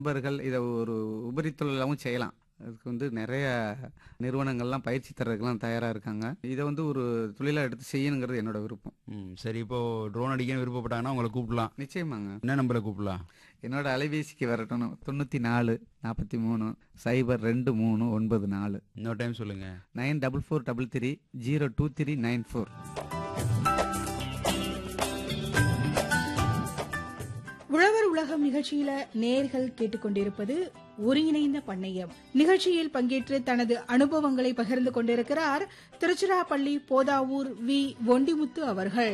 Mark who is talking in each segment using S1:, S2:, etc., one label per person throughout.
S1: நண்பர்கள் இதை ஒரு உபரி தொழிலாகவும் செய்யலாம் அதுக்கு வந்து நிறைய நிறுவனங்கள்லாம் பயிற்சி தர்றதுக்கெல்லாம் தயாராக இருக்காங்க இதை வந்து ஒரு தொழிலாக எடுத்து செய்யணுங்கிறது என்னோட விருப்பம்
S2: ம் சரி இப்போ ட்ரோன் அடிக்கன்னு விருப்பப்பட்டாங்கன்னா உங்களை கூப்பிடலாம்
S1: நிச்சயமாங்க
S2: என்ன நம்பரை கூப்பிடலாம்
S1: என்னோட அலைபேசிக்கு வரட்டும் தொண்ணூற்றி நாலு நாற்பத்தி மூணு சைபர் ரெண்டு மூணு ஒன்பது நாலு
S2: இன்னொரு டைம் சொல்லுங்க
S1: nine double four double three zero two three nine four
S3: உழவர் உலகம் நிகழ்ச்சியில நேர்கள் கேட்டுக்கொண்டிருப்பது ஒருங்கிணைந்த பண்ணையம் நிகழ்ச்சியில் பங்கேற்று தனது அனுபவங்களை பகிர்ந்து கொண்டிருக்கிறார் திருச்சிராப்பள்ளி போதாவூர் வி ஒண்டிமுத்து அவர்கள்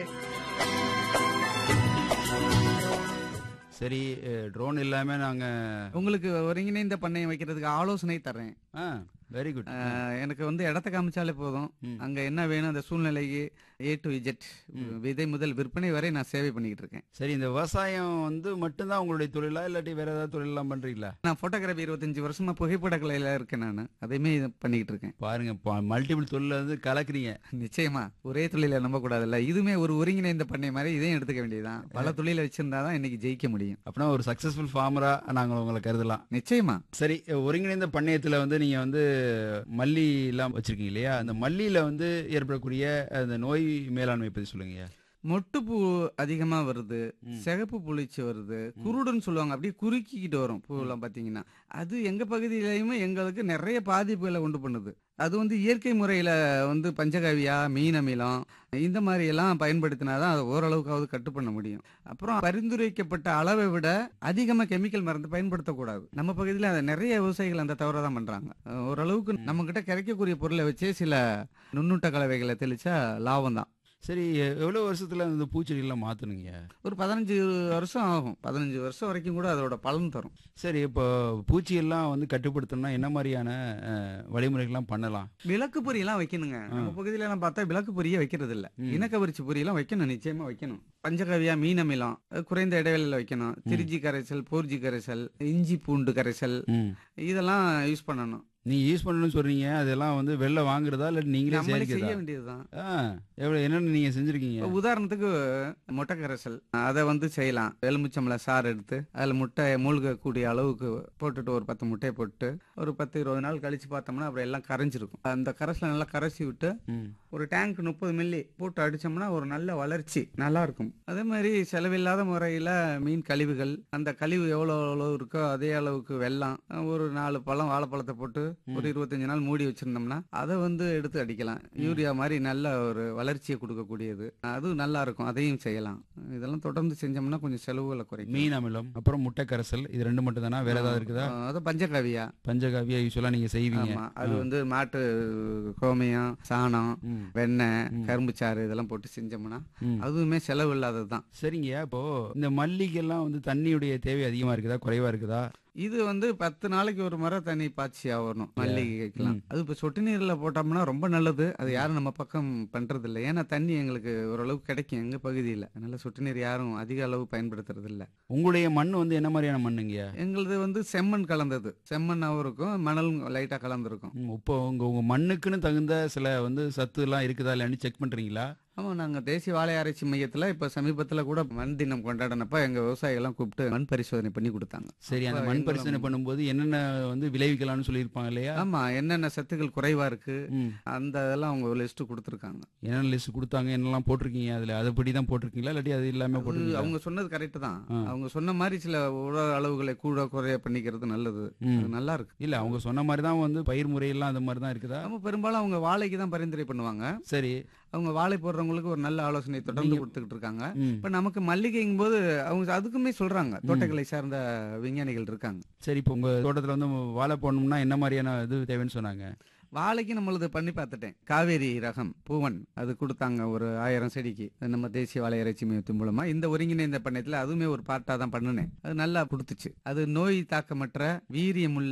S2: சரி ட்ரோன் இல்லாம நாங்க
S1: உங்களுக்கு ஒருங்கிணைந்த பண்ணையம் வைக்கிறதுக்கு ஆலோசனை தர்றேன்
S2: ஆ வெரி குட்
S1: ஆஹ் எனக்கு வந்து இடத்த காமிச்சாலே போதும் அங்க என்ன வேணும் அந்த சூழ்நிலைக்கு ஏ டு இஜெட் விதை முதல் விற்பனை வரை நான் சேவை பண்ணிக்கிட்டு இருக்கேன்
S2: சரி இந்த விவசாயம் வந்து மட்டும்தான் உங்களுடைய தொழிலா இல்லாட்டி வேற ஏதாவது தொழிலெல்லாம் பண்றீங்களா
S1: நான் போட்டோகிராஃபி இருபத்தஞ்சு வருஷமா புகைப்பட கலையில இருக்கேன் நான் அதையுமே இது பண்ணிக்கிட்டு இருக்கேன்
S2: பாருங்க மல்டிபிள் தொழில வந்து கலக்குறீங்க
S1: நிச்சயமா ஒரே தொழில நம்ப கூடாதுல்ல இதுமே ஒரு ஒருங்கிணைந்த பண்ணை மாதிரி இதையும் எடுத்துக்க வேண்டியதுதான் பல தொழில வச்சிருந்தாதான் இன்னைக்கு ஜெயிக்க முடியும்
S2: அப்படின்னா ஒரு சக்சஸ்ஃபுல் ஃபார்மரா நாங்க உங்களை கருதலாம்
S1: நிச்சயமா
S2: சரி ஒருங்கிணைந்த பண்ணையத்துல வந்து நீங்க வந்து மல்லி எல்லாம் வச்சிருக்கீங்க இல்லையா அந்த மல்லியில வந்து ஏற்படக்கூடிய அந்த நோய் மேலாண்மை பத்தி சொல்லுங்க
S1: மொட்டுப்பூ அதிகமா வருது சிகப்பு புளிச்சு வருது குருடுன்னு சொல்லுவாங்க அப்படியே குறுக்கிக்கிட்டு வரும் பூவெல்லாம் பாத்தீங்கன்னா அது எங்க பகுதியிலயுமே எங்களுக்கு நிறைய பாதிப்புகளை உண்டு பண்ணுது அது வந்து இயற்கை முறையில வந்து பஞ்சகவியா மீன் அமிலம் இந்த மாதிரி எல்லாம் பயன்படுத்தினாதான் அதை ஓரளவுக்காவது கட்டு பண்ண முடியும் அப்புறம் பரிந்துரைக்கப்பட்ட அளவை விட அதிகமா கெமிக்கல் மருந்து பயன்படுத்தக்கூடாது நம்ம பகுதியில் அதை நிறைய விவசாயிகள் அந்த தவறை தான் பண்றாங்க அஹ் ஓரளவுக்கு நம்ம கிட்ட கிடைக்கக்கூடிய பொருளை வச்சே சில நுண்ணூட்ட கலவைகளை தெளிச்சா லாபம் தான்
S2: சரி எவ்வளவு வருஷத்துல இந்த பூச்செடி எல்லாம் மாத்தணுங்க
S1: ஒரு பதினஞ்சு வருஷம் ஆகும் பதினஞ்சு வருஷம் வரைக்கும் கூட அதோட பலன் தரும்
S2: சரி இப்போ பூச்சி எல்லாம் வந்து கட்டுப்படுத்தணும்னா என்ன மாதிரியான அஹ், வழிமுறைகள்லாம் பண்ணலாம்
S1: விளக்கு பொரியெல்லாம் வைக்கணுங்க நம்ம பகுதியில எல்லாம் பார்த்தா விளக்கு பொரிய வைக்கிறது இல்ல இனக்கவரிச்சி பொரியெல்லாம் வைக்கணும் நிச்சயமா வைக்கணும் பஞ்சகவியா மீன் அமிலம் அது குறைந்த இடைவெளியில வைக்கணும் திருச்சி கரைசல் போர்ஜி கரைசல் இஞ்சி பூண்டு கரைசல்
S2: ம்
S1: இதெல்லாம் யூஸ் பண்ணணும்
S2: நீங்க யூஸ் பண்ணணும்னு சொல்றீங்க அதெல்லாம் வந்து வெளில வாங்குறதா இல்ல நீங்களே
S1: நம்மளே செய்ய
S2: சேர்க்கிறதா
S1: வேண்டியதுதான்
S2: ஆ, எவ்வளவு என்னென்ன நீங்க செஞ்சிருக்கீங்க
S1: இப்ப உதாரணத்துக்கு முட்டை கரைசல் அதை வந்து செய்யலாம் எலுமிச்சம்பழ சாறு எடுத்து அதுல முட்டை மூழ்கக்கூடிய அளவுக்கு போட்டுட்டு ஒரு பத்து முட்டையை போட்டு ஒரு பத்து இருபது நாள் கழிச்சு பார்த்தோம்னா அப்புறம் எல்லாம் கரைஞ்சிருக்கும் அந்த கரைசலை நல்லா கரைச்சி விட்டு
S2: ம்.
S1: ஒரு டேங்க் முப்பது மில்லி போட்டு அடிச்சோம்னா ஒரு நல்ல வளர்ச்சி நல்லா இருக்கும் அதே மாதிரி செலவில்லாத முறையில மீன் கழிவுகள் அந்த கழிவு எவ்வளவு அளவு இருக்கோ அதே அளவுக்கு வெல்லம் ஒரு நாலு பழம் வாழைப்பழத்தை போட்டு ஒரு இருபத்தஞ்சு நாள் மூடி வச்சிருந்தோம்னா அதை வந்து எடுத்து அடிக்கலாம் யூரியா மாதிரி நல்ல ஒரு வளர்ச்சியை கொடுக்கக்கூடியது அதுவும் நல்லா இருக்கும் அதையும் செய்யலாம் இதெல்லாம் தொடர்ந்து செஞ்சோம்னா கொஞ்சம் செலவுகளை குறைக்கும்
S2: மீன் அமிலம் அப்புறம் முட்டை கரைசல் இது ரெண்டு மட்டும் தானா வேற ஏதாவது இருக்குதா
S1: அது பஞ்சகவியா
S2: பஞ்சகாவியா யூஸ்வலா நீங்க செய்வீங்க
S1: ஆமா அது வந்து மாட்டு கோமியம் சாணம்
S2: ம்.
S1: வெண்ணெய் கரும்புச்சாறு இதெல்லாம் போட்டு செஞ்சோம்னா
S2: ம்.
S1: அதுவுமே செலவு இல்லாதது தான்
S2: சரிங்க இப்போ இந்த மல்லிகைலாம் வந்து தண்ணியுடைய தேவை அதிகமா இருக்குதா குறைவா இருக்குதா
S1: இது வந்து பத்து நாளைக்கு ஒரு முறை தண்ணி பாய்ச்சி ஆகணும் மல்லிகைக்கெல்லாம் அது இப்ப சொட்டு நீர்ல போட்டோம்னா ரொம்ப நல்லது அது யாரும் நம்ம பக்கம் பண்றது இல்லை ஏன்னா தண்ணி எங்களுக்கு ஓரளவுக்கு கிடைக்கும் எங்க பகுதியில அதனால சொட்டு நீர் யாரும் அதிக அளவு பயன்படுத்துறது இல்ல
S2: உங்களுடைய மண் வந்து என்ன மாதிரியான மண்ணுங்க
S1: எங்களுது வந்து செம்மண் கலந்தது செம்மண்ணாவும் இருக்கும் மணலும் லைட்டா கலந்துருக்கும்
S2: ம், இப்போ உங்க உங்க மண்ணுக்குன்னு தகுந்த சில வந்து சத்து எல்லாம் இருக்குதா இல்லைன்னு செக் பண்றீங்களா
S1: ஆமா நாங்க தேசிய வாழை ஆராய்ச்சி மையத்துல இப்ப சமீபத்துல கூட மண் தினம் கொண்டாடினப்ப எங்க விவசாயிகள் கூப்பிட்டு மண் பரிசோதனை பண்ணி கொடுத்தாங்க
S2: சரி அந்த
S1: அப்ப
S2: மண்
S1: எங்களும்
S2: பரிசோதனை பண்ணும்போது என்னென்ன வந்து விளைவிக்கலாம்னு சொல்லியிருப்பாங்க இல்லையா
S1: ஆமா என்னென்ன சத்துக்கள் குறைவா இருக்கு
S2: ம்.
S1: அந்த இதெல்லாம் அவங்க லிஸ்ட் கொடுத்துருக்காங்க
S2: என்னென்ன லிஸ்ட் கொடுத்தாங்க என்னெல்லாம் போட்டிருக்கீங்க அதுல அதுபடி தான் போட்டிருக்கீங்களா இல்லாட்டி அது இல்லாம
S1: அது
S2: போட்டிருக்கீங்களா
S1: அவங்க சொன்னது கரெக்ட் தான் அவங்க சொன்ன மாதிரி சில உர அளவுகளை கூட குறைய பண்ணிக்கிறது நல்லது அது நல்லா இருக்கு
S2: இல்ல அவங்க சொன்ன மாதிரி தான் வந்து பயிர் முறையெல்லாம் அந்த மாதிரி தான் இருக்குதா
S1: நம்ம பெரும்பாலும் அவங்க வாழைக்கு தான் பரிந்துரை பண்ணுவாங்க
S2: சரி
S1: அவங்க வாழை போடுறவங்களுக்கு ஒரு நல்ல ஆலோசனை தொடர்ந்து கொடுத்துக்கிட்டு இருக்காங்க
S2: ம்.
S1: இப்ப நமக்கு மல்லிகைங்கும் போது அவங்க அதுக்குமே சொல்றாங்க தோட்டக்கலை சார்ந்த விஞ்ஞானிகள் இருக்காங்க
S2: சரி இப்போ உங்க தோட்டத்துல வந்து வாழை போடணும்னா என்ன மாதிரியான இது தேவைன்னு சொன்னாங்க
S1: வாழைக்கு நம்மளது பண்ணி பார்த்துட்டேன் காவேரி ரகம் பூவன் அது கொடுத்தாங்க ஒரு ஆயிரம் செடிக்கு அது நம்ம தேசிய வாழை இறைச்சி மையத்தின் மூலமா இந்த ஒருங்கிணைந்த பண்ணையத்துல அதுவுமே ஒரு பார்ட்டா தான் பண்ணினேன் அது நல்லா கொடுத்துச்சு அது நோய் தாக்கமற்ற வீரியமுள்ள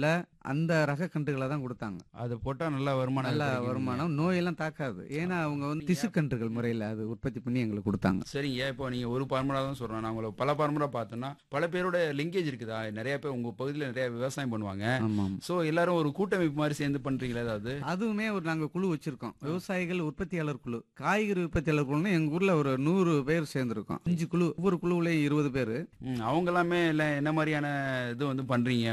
S1: அந்த ரக கன்றுகளை தான் கொடுத்தாங்க
S2: அது போட்டா நல்லா வருமானம்
S1: நல்ல
S2: கிடைக்கும்.
S1: வருமானம் நோயெல்லாம் தாக்காது ஏன்னா அவங்க வந்து திசு கன்றுகள் முறையில் அது உற்பத்தி பண்ணி எங்களுக்கு கொடுத்தாங்க
S2: சரிங்க இப்போ நீங்க ஒரு பார்முலா தான் சொல்றேன் நான் உங்களை பல பார்முலா பார்த்தோன்னா பல பேரோட லிங்கேஜ் இருக்குதா நிறைய பேர் உங்க பகுதியில் நிறைய விவசாயம் பண்ணுவாங்க
S1: ஆமாம்
S2: சோ எல்லாரும் ஒரு கூட்டமைப்பு மாதிரி சேர்ந்து பண்றீங்களா ஏதாவது
S1: அதுவுமே ஒரு நாங்க குழு வச்சிருக்கோம் விவசாயிகள் உற்பத்தியாளர் குழு காய்கறி உற்பத்தியாளர் குழுன்னு எங்க ஊர்ல ஒரு நூறு பேர் சேர்ந்திருக்கோம் அஞ்சு குழு ஒவ்வொரு குழுவுலயும் இருபது பேர்
S2: ம், அவங்க எல்லாமே இல்ல என்ன மாதிரியான இது வந்து பண்றீங்க